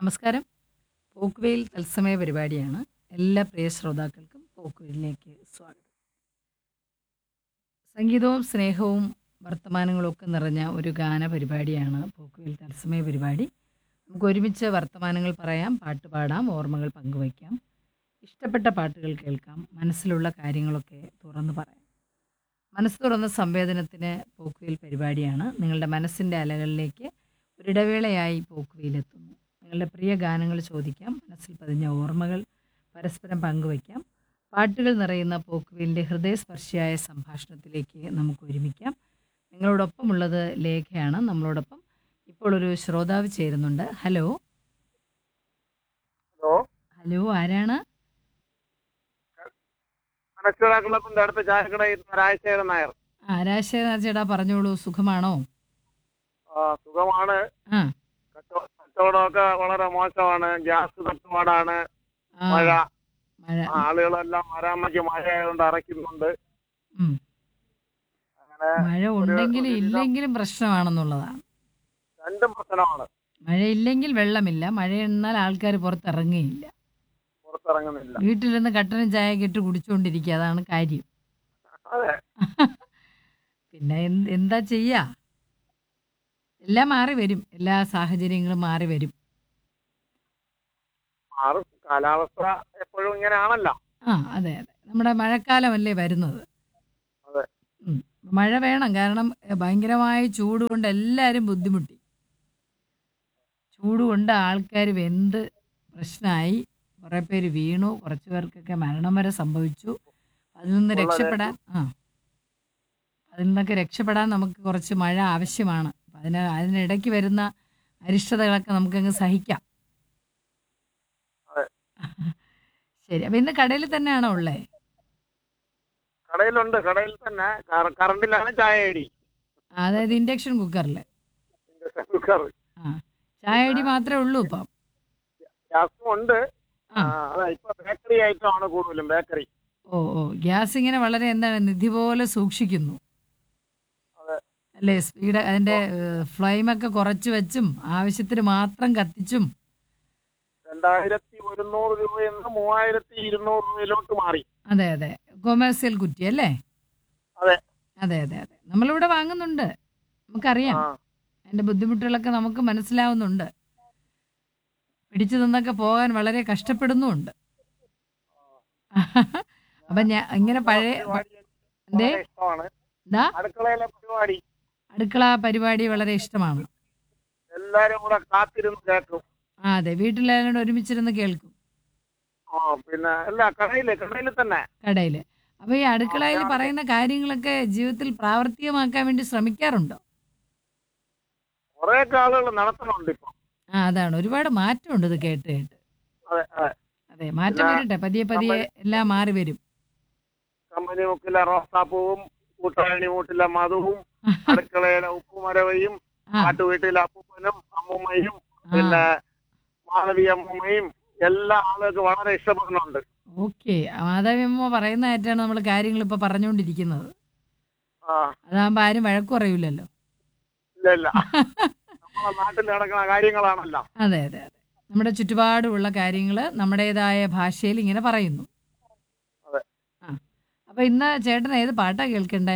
നമസ്കാരം പോക്കുവെയിൽ തത്സമയ പരിപാടിയാണ് എല്ലാ പ്രിയ ശ്രോതാക്കൾക്കും പോക്കുവെയിലിലേക്ക് സ്വാഗതം സംഗീതവും സ്നേഹവും വർത്തമാനങ്ങളും ഒക്കെ നിറഞ്ഞ ഒരു ഗാന പരിപാടിയാണ് പോക്കുവെയിൽ തത്സമയ പരിപാടി നമുക്ക് ഒരുമിച്ച് വർത്തമാനങ്ങൾ പറയാം പാട്ട് പാടാം ഓർമ്മകൾ പങ്കുവയ്ക്കാം ഇഷ്ടപ്പെട്ട പാട്ടുകൾ കേൾക്കാം മനസ്സിലുള്ള കാര്യങ്ങളൊക്കെ തുറന്നു പറയാം മനസ്സ് തുറന്ന സംവേദനത്തിന് പോക്കുവെയിൽ പരിപാടിയാണ് നിങ്ങളുടെ മനസ്സിൻ്റെ അലകളിലേക്ക് ഒരിടവേളയായി പോക്കുവെയിലെത്തുന്നു നിങ്ങളുടെ പ്രിയ ഗാനങ്ങൾ ചോദിക്കാം മനസ്സിൽ പതിഞ്ഞ ഓർമ്മകൾ പരസ്പരം പങ്കുവയ്ക്കാം പാട്ടുകൾ നിറയുന്ന പോക്കുവെയിലിൻ്റെ ഹൃദയസ്പർശിയായ സംഭാഷണത്തിലേക്ക് നമുക്ക് ഒരുമിക്കാം നിങ്ങളോടൊപ്പമുള്ളത് ലേഖയാണ് നമ്മളോടൊപ്പം ഇപ്പോൾ ഒരു ശ്രോതാവ് ചേരുന്നുണ്ട് ഹലോ ഹലോ ഹലോ ആരാണ് മനസ്സിലാക്കുള്ളതിന്റെ അടുത്ത ചായക്കടയിൽ രാജശേഖരൻ നായർ ആരാശേഖര ചേട്ടാ പറഞ്ഞോളൂ സുഖമാണോ ആ, സുഖമാണ് ആ കച്ചവ- കച്ചവടമൊക്കെ വളരെ മോശമാണ് ഗ്യാസ് തട്ടുപാടാണ് ആ മഴ മഴ ആളുകളെല്ലാം മരാമയ്ക്ക് മഴ ആയതുകൊണ്ട് അറയ്ക്കുന്നുണ്ട് ഉം. അങ്ങനെ മഴ ഉണ്ടെങ്കിലും ഇല്ലെങ്കിലും പ്രശ്നമാണെന്നുള്ളതാണ് രണ്ടും പ്രശ്നമാണ് മഴയില്ലെങ്കിൽ വെള്ളമില്ല മഴ എന്നാൽ ആൾക്കാർ പുറത്തിറങ്ങുകയില്ല പുറത്തിറങ്ങുന്നില്ല വീട്ടിലിരുന്ന് കട്ടനും ചായ ഇട്ട് കുടിച്ചുകൊണ്ടിരിക്കുക അതാണ് കാര്യം അതെ പിന്നെ എന്ത് എന്താ ചെയ്യാ എല്ലാം മാറി വരും എല്ലാ സാഹചര്യങ്ങളും മാറി വരും മാറും കാലാവസ്ഥ എപ്പോഴും ഇങ്ങനെയാണല്ലോ ആ അതെ അതെ നമ്മുടെ മഴക്കാലമല്ലേ വരുന്നത് അതെ. ഉം. മഴ വേണം കാരണം എ, ഭയങ്കരമായ ചൂട് കൊണ്ട് എല്ലാവരും ബുദ്ധിമുട്ടി ചൂട് കൊണ്ട് ആൾക്കാർ വെന്ത് പ്രശ്നമായി കുറേ പേര് വീണു കുറച്ച് പേർക്കൊക്കെ മരണം വരെ സംഭവിച്ചു അതിൽ നിന്ന് ഉള്ളത് രക്ഷപ്പെടാൻ ആ അതിൽ നിന്നൊക്കെ രക്ഷപ്പെടാൻ നമുക്ക് കുറച്ച് മഴ ആവശ്യമാണ് അപ്പം അതിന് അതിനിടയ്ക്ക് വരുന്ന അരിഷ്ടതകളൊക്കെ നമുക്കങ്ങ് സഹിക്കാം അതെ. ശരി അപ്പം ഇന്ന് കടയിൽ തന്നെയാണോ ഉള്ളേ കടയിലുണ്ട് കടയിൽ തന്നെ കറ- കറണ്ടിലാണ് ചായ അടി അതായത് ഇൻഡക്ഷൻ കുക്കറിൽ ഇൻഡക്ഷൻ കുക്കർ ആ ചായ അടി മാത്രമേ ഉള്ളൂ ഇപ്പം ഗ്യാസും ഉണ്ട് ആ. ആ, അതെ ഇപ്പൊ ബേക്കറി ഐറ്റം ആണ് കൂടുതലും ബേക്കറി ഓ ഓ ഗ്യാസ് ഇങ്ങനെ വളരെ എന്താണ് നിധി പോലെ സൂക്ഷിക്കുന്നു അതെ. അല്ലേ സ്പീഡ് അതിന്റെ ഫ്ലെയിമൊക്കെ കുറച്ച് വെച്ചും ആവശ്യത്തിന് മാത്രം കത്തിച്ചും രണ്ടായിരത്തി ഒരുന്നൂറ് രൂപയിൽ നിന്ന് മൂവായിരത്തി ഇരുന്നൂറ് രൂപയിലോട്ട് മാറി അതെ അതെ കൊമേഴ്സ്യൽ കുറ്റി അല്ലേ അതെ. അതെ അതെ അതെ നമ്മളിവിടെ വാങ്ങുന്നുണ്ട് നമുക്കറിയാം ആ അതിന്റെ ബുദ്ധിമുട്ടുകളൊക്കെ നമുക്ക് മനസ്സിലാവുന്നുണ്ട് പിടിച്ചു നിന്നൊക്കെ പോകാൻ വളരെ കഷ്ടപ്പെടുന്നുമുണ്ട് അപ്പൊ ഞാൻ ഇങ്ങനെ പഴയ പരിപാടി എന്തേ വളരെ ഇഷ്ടമാണ് എന്താ അടുക്കളയിലെ പരിപാടി അടുക്കള പരിപാടി വളരെ ഇഷ്ടമാണ് എല്ലാരും കൂടെ കാത്തിരുന്ന് കേൾക്കും ആ അതെ വീട്ടിലെല്ലാവരും ഒരുമിച്ചിരുന്ന് കേൾക്കും ആ പിന്നെ അല്ല കടയില് കടയിൽ തന്നെ കടയിൽ അപ്പൊ ഈ അടുക്കളയിൽ പറയുന്ന കാര്യങ്ങളൊക്കെ ജീവിതത്തിൽ പ്രാവർത്തികമാക്കാൻ വേണ്ടി ശ്രമിക്കാറുണ്ടോ കുറെയൊക്കെ ആളുകൾ നടത്തുന്നുണ്ട് ഇപ്പൊ ആ അതാണ് ഒരുപാട് മാറ്റമുണ്ട് ഇത് കേട്ട് കേട്ട് അതെ അതെ അതെ മാറ്റം പിന്നെ വരട്ടെ പതിയെ പതിയെ എല്ലാം മാറി വരും കമ്പനി മുക്കിലെ റോസാപ്പൂവും കൂട്ടാണി മൂട്ടിലെ മധുവും അടുക്കളയിലെ ഉപ്പുമരവയും ആ കാട്ടുവീട്ടിലെ അപ്പൂപ്പനും അമ്മൂമ്മയും ആ പിന്നെ മാളവി അമ്മൂമ്മയും എല്ലാ ആളുകൾക്ക് വളരെ ഇഷ്ടപ്പെടുന്നുണ്ട് ഓക്കെ മാധവിയമ്മ പറയുന്നതായിട്ടാണ് നമ്മൾ കാര്യങ്ങൾ ഇപ്പൊ പറഞ്ഞുകൊണ്ടിരിക്കുന്നത് ആ അതാകുമ്പോ ആരും വഴക്കു പറയൂലല്ലോ ഇല്ല ഇല്ല നമ്മളെ നാട്ടിൽ നടക്കുന്ന കാര്യങ്ങളാണല്ലോ അതെ അതെ അതെ നമ്മുടെ ചുറ്റുപാടുമുള്ള കാര്യങ്ങൾ നമ്മുടേതായ ഭാഷയിൽ ഇങ്ങനെ പറയുന്നു അതെ. ആ അപ്പൊ ഇന്ന് ചേട്ടൻ ഏത് പാട്ടാ കേൾക്കണ്ടേ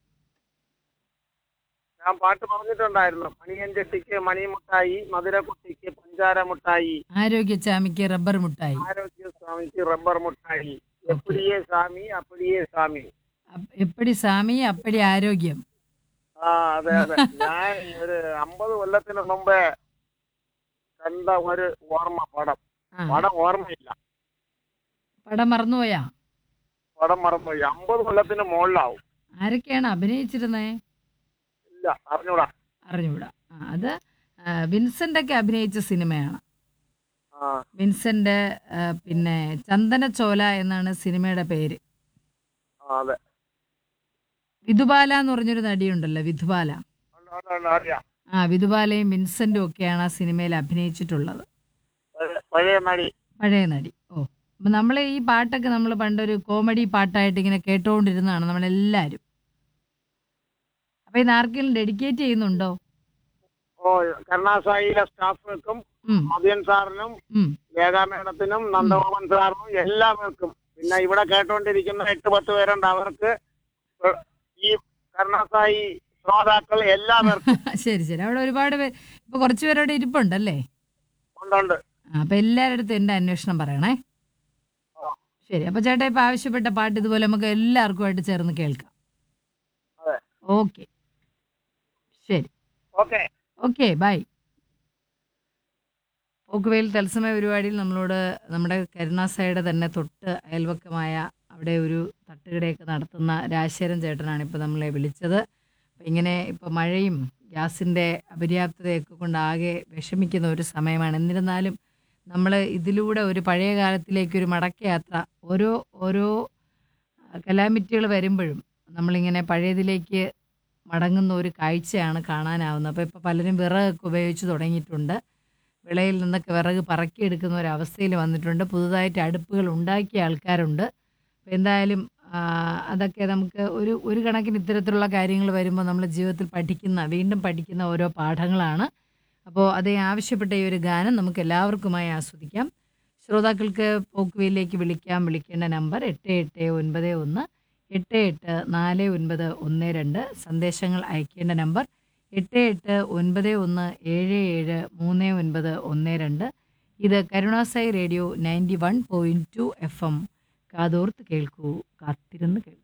ഞാൻ പാട്ട് പറഞ്ഞിട്ടുണ്ടായിരുന്നു മണിയഞ്ചട്ടിക്ക് മണിമുട്ടായി മധുരക്കുട്ടിക്ക് പഞ്ചാര മുട്ടായി ആരോഗ്യ ചാമിക്ക് റബ്ബർ മുട്ടായി ആരോഗ്യ സ്വാമിക്ക് റബ്ബർ മുട്ടായി എപ്പിടിയേ സ്വാമി അപ്പിടിയേ സ്വാമി അപ്പ- എപ്പടി സ്വാമി അപ്പടി ആരോഗ്യം ആ അതെ അതെ ഞാൻ ഒരു അമ്പത് കൊല്ലത്തിന് മുമ്പേ കണ്ട ഒരു ഓർമ്മ പടം ആ പടം ഓർമ്മയില്ല പടം മറന്നുപോയാ പടം മറന്നുപോയി അമ്പത് കൊല്ലത്തിന് മുകളിലാവും ആരൊക്കെയാണ് അഭിനയിച്ചിരുന്നേ ഇല്ല അറിഞ്ഞൂടാ അറിഞ്ഞൂടാ ആ അത് ആ, വിൻസെന്റ് ഒക്കെ അഭിനയിച്ച സിനിമയാണ് ആ വിൻസെന്റ് ആ, പിന്നെ ചന്ദനച്ചോല എന്നാണ് സിനിമയുടെ പേര് ആ, അതെ വിധുബാല എന്ന് പറഞ്ഞൊരു നടിയുണ്ടല്ലോ വിധുബാല ഉണ്ട്, ഉണ്ട്, ഉണ്ട്, അറിയാം ആ വിധുബാലയും വിൻസെന്റും ഒക്കെയാണ് ആ സിനിമയിൽ അഭിനയിച്ചിട്ടുള്ളത് പഴയ- പഴയ നടി പഴയ നടി ഓ അപ്പം നമ്മൾ ഈ പാട്ടൊക്കെ നമ്മൾ പണ്ടൊരു കോമഡി പാട്ടായിട്ട് ഇങ്ങനെ കേട്ടുകൊണ്ടിരുന്നതാണ് നമ്മളെല്ലാവരും അപ്പം ഇത് ആർക്കെങ്കിലും ഡെഡിക്കേറ്റ് ചെയ്യുന്നുണ്ടോ ഓ ഓ കരുണാസായിയിലെ സ്റ്റാഫുകൾക്കും ഉം, മതിയൻ സാറിനും ഉം. ലേഖാ മേഡത്തിനും നന്ദഗോപൻ സാറിനും എല്ലാവർക്കും പിന്നെ ഇവിടെ കേട്ടുകൊണ്ടിരിക്കുന്ന എട്ട് പത്ത് പേരുണ്ട് അവർക്ക് ഈ കരുണാസായി ശ്രോതാക്കൾ എല്ലാവർക്കും ശരി ശരി അവിടെ ഒരുപാട് പേര് ഇപ്പൊ കുറച്ച് പേരവിടെ ഇരിപ്പുണ്ടല്ലേ ഉണ്ടുണ്ട് ആ, അപ്പൊ എല്ലാവരുടെ അടുത്തും എന്റെ അന്വേഷണം പറയണേ ആ. ശരി അപ്പൊ ചേട്ടാ ഇപ്പൊ ആവശ്യപ്പെട്ട പാട്ട് ഇതുപോലെ നമുക്ക് എല്ലാവർക്കുമായിട്ട് ചേർന്ന് കേൾക്കാം അതെ. ഓക്കെ ശരി ഓക്കെ ഓക്കെ ബൈ പോക്കുവെയിൽ തത്സമയ പരിപാടിയിൽ നമ്മളോട് നമ്മുടെ കരുണാസായുടെ തന്നെ തൊട്ട് അയൽവക്കമായ അവിടെ ഒരു തട്ടുകടയൊക്കെ നടത്തുന്ന രാജശേഖരൻ ചേട്ടനാണ് ഇപ്പോൾ നമ്മളെ വിളിച്ചത് അപ്പം ഇങ്ങനെ ഇപ്പോൾ മഴയും ഗ്യാസിൻ്റെ അപര്യാപ്തതയൊക്കെ കൊണ്ട് ആകെ വിഷമിക്കുന്ന ഒരു സമയമാണ് എന്നിരുന്നാലും നമ്മൾ ഇതിലൂടെ ഒരു പഴയ കാലത്തിലേക്ക് ഒരു മടക്കയാത്ര ഓരോ ഓരോ കലാമിറ്റികൾ വരുമ്പോഴും നമ്മളിങ്ങനെ പഴയതിലേക്ക് മടങ്ങുന്ന ഒരു കാഴ്ചയാണ് കാണാനാവുന്നത് അപ്പോൾ ഇപ്പോൾ പലരും വിറകൊക്കെ ഉപയോഗിച്ച് തുടങ്ങിയിട്ടുണ്ട് വിളയിൽ നിന്നൊക്കെ വിറക് പറക്കിയെടുക്കുന്ന ഒരു അവസ്ഥയിൽ വന്നിട്ടുണ്ട് പുതുതായിട്ട് അടുപ്പുകൾ ഉണ്ടാക്കിയ ആൾക്കാരുണ്ട് അപ്പോൾ എന്തായാലും ആ, അതൊക്കെ നമുക്ക് ഒരു ഒരു കണക്കിന് ഇത്തരത്തിലുള്ള കാര്യങ്ങൾ വരുമ്പോൾ നമ്മൾ ജീവിതത്തിൽ പഠിക്കുന്ന വീണ്ടും പഠിക്കുന്ന ഓരോ പാഠങ്ങളാണ് അപ്പോൾ അതേ ആവശ്യപ്പെട്ട ഈ ഒരു ഗാനം നമുക്ക് എല്ലാവർക്കുമായി ആസ്വദിക്കാം ശ്രോതാക്കൾക്ക് പോക്കുവയിലേക്ക് വിളിക്കാം വിളിക്കേണ്ട നമ്പർ എട്ട് എട്ട് ഒൻപത് ഒന്ന് എട്ട് എട്ട് നാല് ഒൻപത് ഒന്ന് രണ്ട് സന്ദേശങ്ങൾ അയക്കേണ്ട നമ്പർ എട്ട് എട്ട് ഒൻപത് ഒന്ന് ഏഴ് ഏഴ് മൂന്ന് ഒൻപത് ഒന്ന് രണ്ട് ഇത് Karunasai radio ninety one point two FM എം കാതോർത്ത് കേൾക്കൂ കാത്തിരുന്ന് കേൾക്കൂ